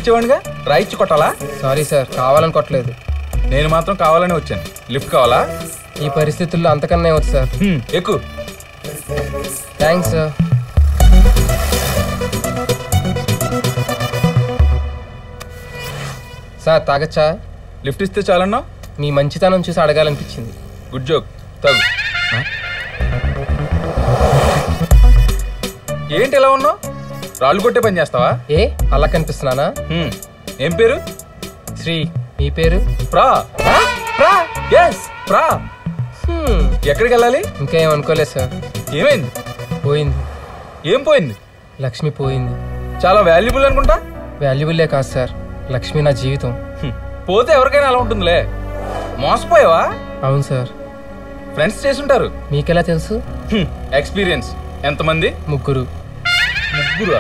ఇచ్చేవాడిగా రాయిచ్చి కొట్టాలా sorry sir కావాలని కొట్టలేదు నేను మాత్రం కావాలని వచ్చాను లిఫ్ట్ కావాలా ఈ పరిస్థితుల్లో అంతకన్నా ఏమవుతుంది సార్ హ్మ్, ఎక్కు థ్యాంక్స్ సార్ సార్ తాగచ్చా లిఫ్ట్ ఇస్తే చాలన్నా మీ మంచితనం చూసి అడగాలనిపించింది గుడ్ జోక్ తగు ఏంటి ఇలా ఉన్నావు రాళ్ళు కొట్టే పని చేస్తావా ఏ అలా కనిపిస్తున్నానా హ్మ్, ఏం పేరు శ్రీ మీ పేరు ప్రా ప్రా ఎస్ ప్రా హ్మ్, ఎక్కడికి వెళ్ళాలి ఇంకా ఏం అనుకోలేదు సార్ ఏమైంది పోయింది ఏం పోయింది లక్ష్మి పోయింది చాలా వాల్యుబుల్ అనుకుంటా వాల్యుబుల్లే కాదు సార్ లక్ష్మి నా జీవితం హ్మ్, పోతే ఎవరికైనా అలా ఉంటుందిలే మోసపోయావా అవును సార్ ఫ్రెండ్స్ చేసుంటారు మీకెలా తెలుసు ఎక్స్పీరియన్స్ ఎంతమంది ముగ్గురు ముగ్గురా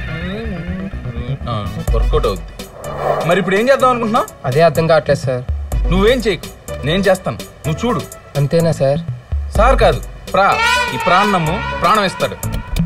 వర్కౌట్ అవుద్ది మరి ఇప్పుడు ఏం చేద్దాం అనుకుంటున్నావు అదే అర్థం కావట్లేదు సార్ నువ్వేం చేయకు నేను చేస్తాను నువ్వు చూడు అంతేనా సార్ సార్ కాదు ప్రా ఈ ప్రాణము ప్రాణం ఇస్తాడు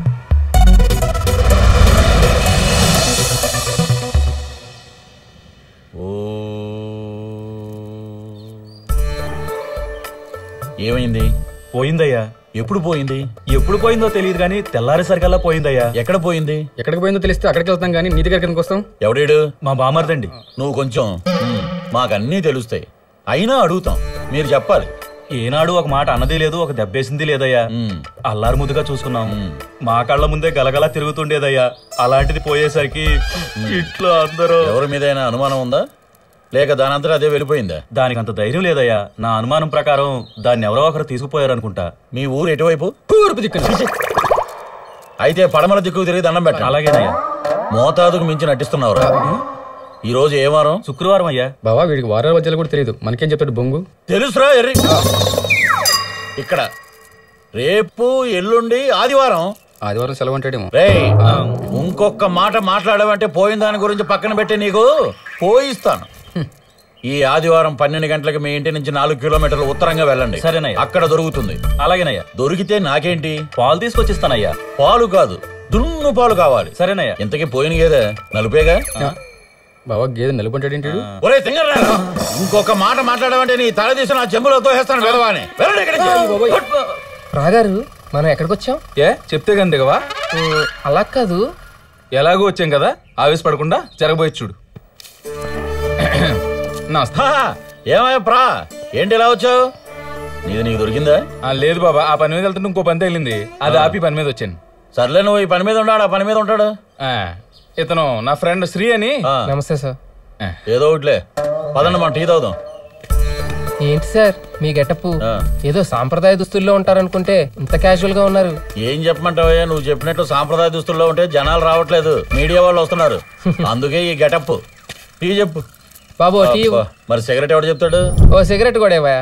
ఏమైంది పోయిందయ్యా ఎప్పుడు పోయింది ఎప్పుడు పోయిందో తెలియదు కానీ తెల్లారేసరికల్లా పోయిందయ్యా ఎక్కడ పోయింది ఎక్కడికి పోయిందో తెలిస్తే అక్కడికి వెళ్తాం కానీ నీ దగ్గరికి ఎందుకు వస్తాం ఎవడేడు మా బామర్దండి నువ్వు కొంచెం ఉమ్, మాకన్నీ తెలుస్తాయి అయినా అడుగుతాం మీరు చెప్పాలి ఏనాడు ఒక మాట అన్నది లేదు ఒక దెబ్బేసింది లేదయ్యా ఉమ్, అల్లారు ముద్దుగా చూసుకున్నాం ఉమ్. మా కళ్ళ ముందే గలగలా తిరుగుతుండేదయ్యా అలాంటిది పోయేసరికి ఇట్లా అందరూ ఎవరి మీదైనా అనుమానం ఉందా లేక దానంతరం అదే వెళ్ళిపోయిందా దానికి అంత ధైర్యం లేదయ్యా నా అనుమానం ప్రకారం దాన్ని ఎవరో ఒకరు తీసుకుపోయారనుకుంటా మీ ఊరు ఎటువైపు తూర్పు దిక్కున అయితే పడమల దిక్కుకు తిరిగి దండం పెట్టాలి అలాగేనయ్యా మోతాదుకు మించి నటిస్తున్నావురా ఈ రోజు ఏ వారం శుక్రవారం అయ్యా బావా వీడికి వారాల మధ్యలో కూడా తెలియదు మనకేం చెప్తాడు బొంగు తెలుసురా ఎర్రి ఇక్కడ రేపు ఎల్లుండి ఆదివారం ఆదివారం సెలవు అంటాడేమో రేయ్ ఇంకొక మాట మాట్లాడమంటే పోయిన దాని గురించి పక్కన పెట్టి నీకు పోయిస్తాను ఈ ఆదివారం పన్నెండు గంటలకు మీ ఇంటి నుంచి నాలుగు కిలోమీటర్లు ఉత్తరంగా వెళ్ళండి సరేనయ్య. అక్కడ దొరుకుతుంది అలాగేనయ్యా దొరికితే నాకేంటి పాలు తీసుకొచ్చిస్తానయ్యా పాలు కాదు దున్ను పాలు కావాలి సరేనయ్యా ఇంతకీ పోయిన గేదె నలుపేగా బావా గేదె నలుపుంటాడేంటి ఒరే తింగర్రా ఇంకొక మాట మాట్లాడమంటే నీ తల తీసి నా చెంబులో తోసేస్తాను వెదవాని వెళ్ళండి ఇక్కడికి. రాగారు మనం ఎక్కడికి వచ్చాం ఏ చెప్తే కానీ దిగవా ఉమ్, అలా కాదు ఎలాగో వచ్చాం కదా ఆవేశపడకుండా జరగబోయి చూడు నమస్తే హా, ఏమయ్యా ప్రా ఏంటి ఇలా వచ్చావు నీది నీకు దొరికిందా ఆ, లేదు బాబా ఆ పని మీద వెళ్తుంటే ఇంకో పని తగిలింది అది ఆపి పని మీద వచ్చాను సర్లే నువ్వు ఈ పని మీద ఉన్నాడు ఆ పని మీద ఉంటాడు ఆ, ఇతను నా ఫ్రెండ్ శ్రీ అని ఆ, నమస్తే సార్ ఆ, ఏదో ఒకటిలే పదండి మనం టీ తాగుదాం ఏంటి సార్ మీ గెటప్ ఆ. ఏదో సాంప్రదాయ దుస్తుల్లో ఉంటారనుకుంటే ఇంత క్యాజువల్ గా ఉన్నారు ఏం చెప్పమంటావయ్యా నువ్వు చెప్పినట్టు సాంప్రదాయ దుస్తుల్లో ఉంటే జనాలు రావట్లేదు మీడియా వాళ్ళు వస్తున్నారు అందుకే ఈ గెటప్ టీ చెప్పు బాబు టీ అబ్బా, మరి సిగరెట్ ఎవడు చెప్తాడు ఓ సిగరెట్ కూడా ఇవ్వయా